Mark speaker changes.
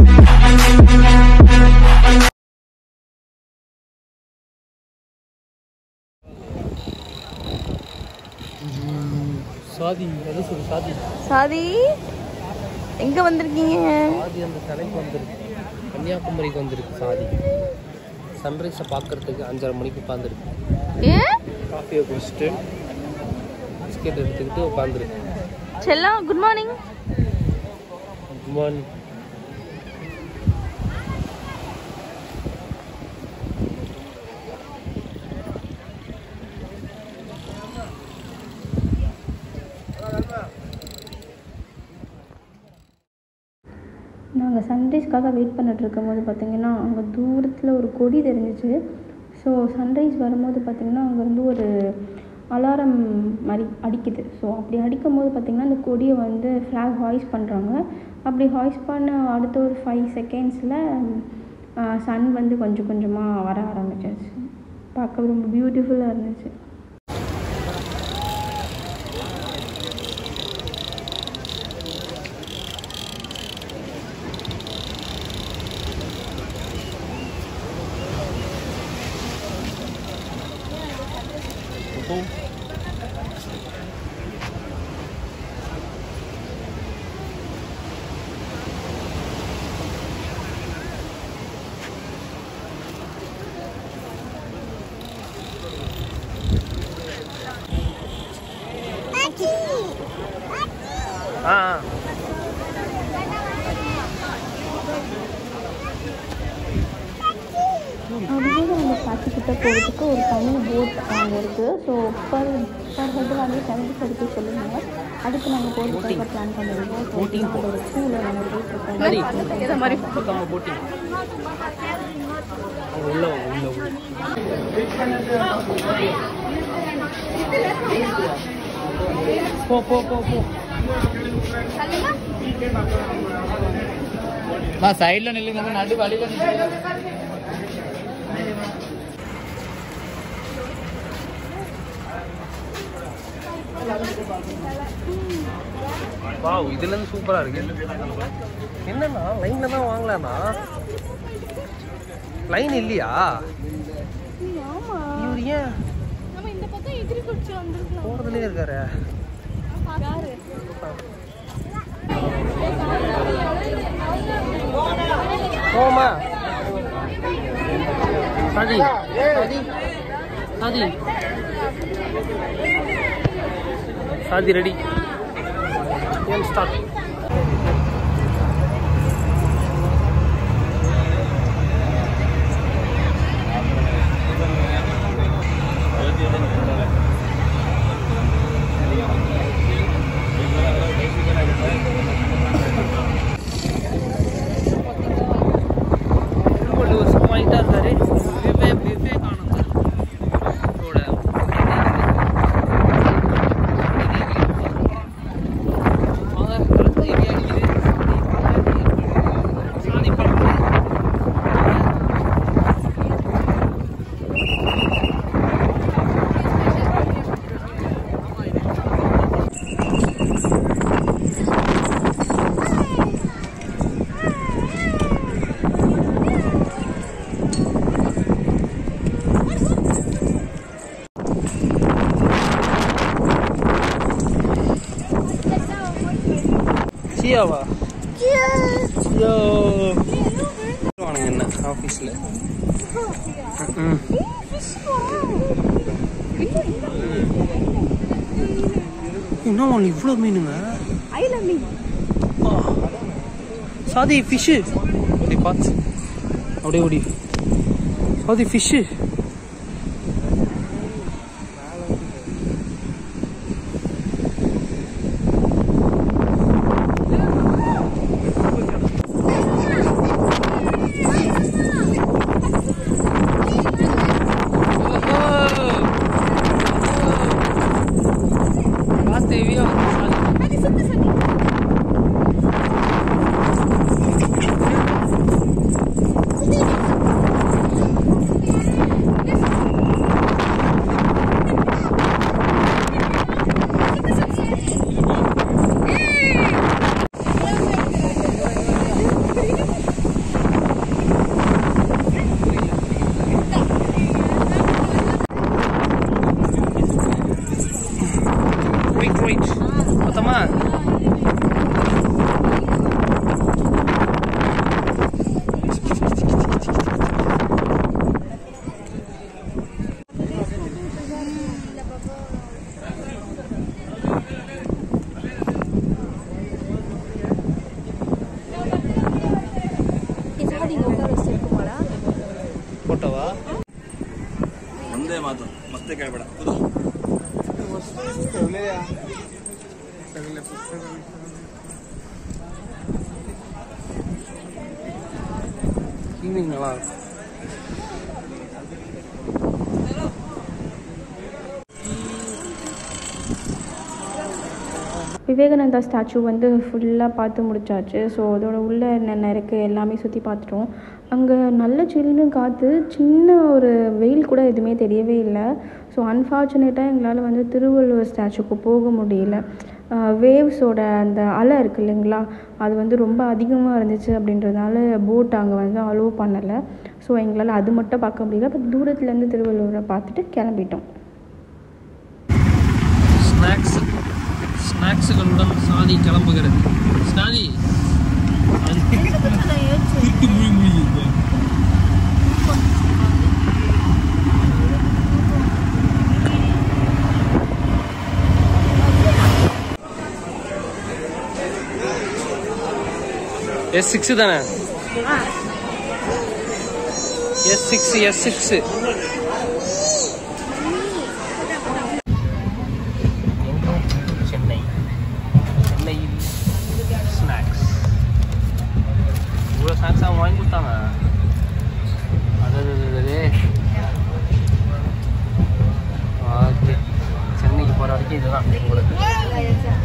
Speaker 1: சாதி எது சொல்லு சாதி
Speaker 2: சாதி எங்க வந்திருக்கீங்க
Speaker 1: சாதி அந்த கடைக்கு வந்திருக்கு கன்னியாகுமரிக்கு வந்திருக்கு சாதி சன்ரைஸை பார்க்கறதுக்கு அஞ்சரை மணிக்கு உட்காந்துருக்கு
Speaker 2: ஏன்
Speaker 1: காஃபியை குடிச்சிட்டு பிஸ்கெட் எடுத்துக்கிட்டு உட்காந்துருக்கு
Speaker 2: செல்லம் குட் மார்னிங்
Speaker 1: குட் மார்னிங்
Speaker 3: நாங்கள் சன்ரைஸ்க்காக வெயிட் பண்ணிட்டு இருக்கும்போது பார்த்தீங்கன்னா அங்கே தூரத்தில் ஒரு கொடி தெரிஞ்சிச்சு ஸோ சன்ரைஸ் வரும்போது பார்த்தீங்கன்னா அங்கேருந்து ஒரு அலாரம் மாதிரி அடிக்குது ஸோ அப்படி அடிக்கும் போது பார்த்தீங்கன்னா அந்த கொடியை வந்து ஃப்ளாக் ஹாய்ஸ் பண்ணுறாங்க அப்படி ஹாய்ஸ் பண்ண அடுத்த ஒரு ஃபைவ் செகண்ட்ஸில் சன் வந்து கொஞ்சம் கொஞ்சமாக வர ஆரம்பிச்சிருச்சு பார்க்க ரொம்ப பியூட்டிஃபுல்லாக இருந்துச்சு
Speaker 1: ஆ
Speaker 3: அப்படியே அந்த காட்சிக்கிட்ட போகிறதுக்கு ஒரு தனி போட் அங்கே இருக்குது ஸோ பர் பர் ஹெட் வந்து செவன்ட்டி ஃபைவ் ருபீஸ் சொல்லுவாங்க அதுக்கு நாங்கள் போகிறதுக்காக பிளான் பண்ணியிருக்கோம் ஸோ நாங்கள் ஒரு ஸ்கூலில் நாங்கள் போயிட்டுருக்கோம்
Speaker 2: ஏதோ மாதிரி
Speaker 1: பக்கமாக போட்டி அங்கே உள்ள வாங்க, உள்ள உள்ள போ போ போ போ
Speaker 4: நான் சைடில் நில்லுங்க நடு வழியில்
Speaker 1: வாவ் இதுல இருந்து சூப்பரா இருக்கு என்னண்ணா லைன்ல தான் வாங்கலாம்ண்ணா லைன் இல்லையா இவர் ஏன் போறதுலயே இருக்காரு போமா சாதி சாதி சாதி சாதி ரெடி கேம் ஸ்டார்ட் திருவள்ளுவர் சும்மாயிட்டா இருக்காரு விவே விவேகானந்தர் ஓட வாங்க, களத்து எலி அடிக்குது. சாதி பழக்கம். சியாவா சியோ வானுங்க என்ன ஆஃபீஸில் ம் என்ன ஒன்று இவ்வளோ மீனுங்க ஆ. சாதி ஃபிஷ்ஷு அப்படி பார்த்து அப்படியே ஓடி சாதி ஃபிஷ்ஷு காத்து ஹெவியாக வந்து சாதி மொத்தமா ಫೋಟೋವಾ
Speaker 5: ಒಂದೇ ಮಾತು ಮತ್ತೆ ಕೇಳಬೇಡ ಕೂತು
Speaker 1: ஈவினிங் நல்லா இருக்கும்
Speaker 3: விவேகானந்தா ஸ்டாச்சு வந்து ஃபுல்லாக பார்த்து முடிச்சாச்சு ஸோ அதோட உள்ள என்னென்ன இருக்குது எல்லாமே சுற்றி பார்த்துட்டோம் அங்கே நல்ல சில்லுன்னு காற்று சின்ன ஒரு வெயில் கூட எதுவுமே தெரியவே இல்லை ஸோ அன்ஃபார்ச்சுனேட்டாக எங்களால் வந்து திருவள்ளுவர் ஸ்டாச்சுக்கு போக முடியல வேவ்ஸோட அந்த அலை இருக்குது இல்லைங்களா அது வந்து ரொம்ப அதிகமாக இருந்துச்சு அப்படின்றதுனால போட் அங்கே வந்து அலோவ் பண்ணலை ஸோ எங்களால் அது மட்டும் பார்க்க முடியல பட் தூரத்துலேருந்து திருவள்ளுவரை பார்த்துட்டு கிளம்பிட்டோம்
Speaker 1: ஸ்நாக்ஸ் ஸ்நாக்ஸுகளுடன் சாதி கிளம்புகிறது சாதி எஸ் சிக்ஸ் தானே S six S six Chennai சென்னையில் ஸ்நாக்ஸ் இவ்வளோ ஸ்நாக்ஸ் அவங்க வாங்கி கொடுத்தாங்க அது அது, அது, அது. ஓகே சென்னைக்கு போகிற வரைக்கும் இதுதான் உங்களுக்கு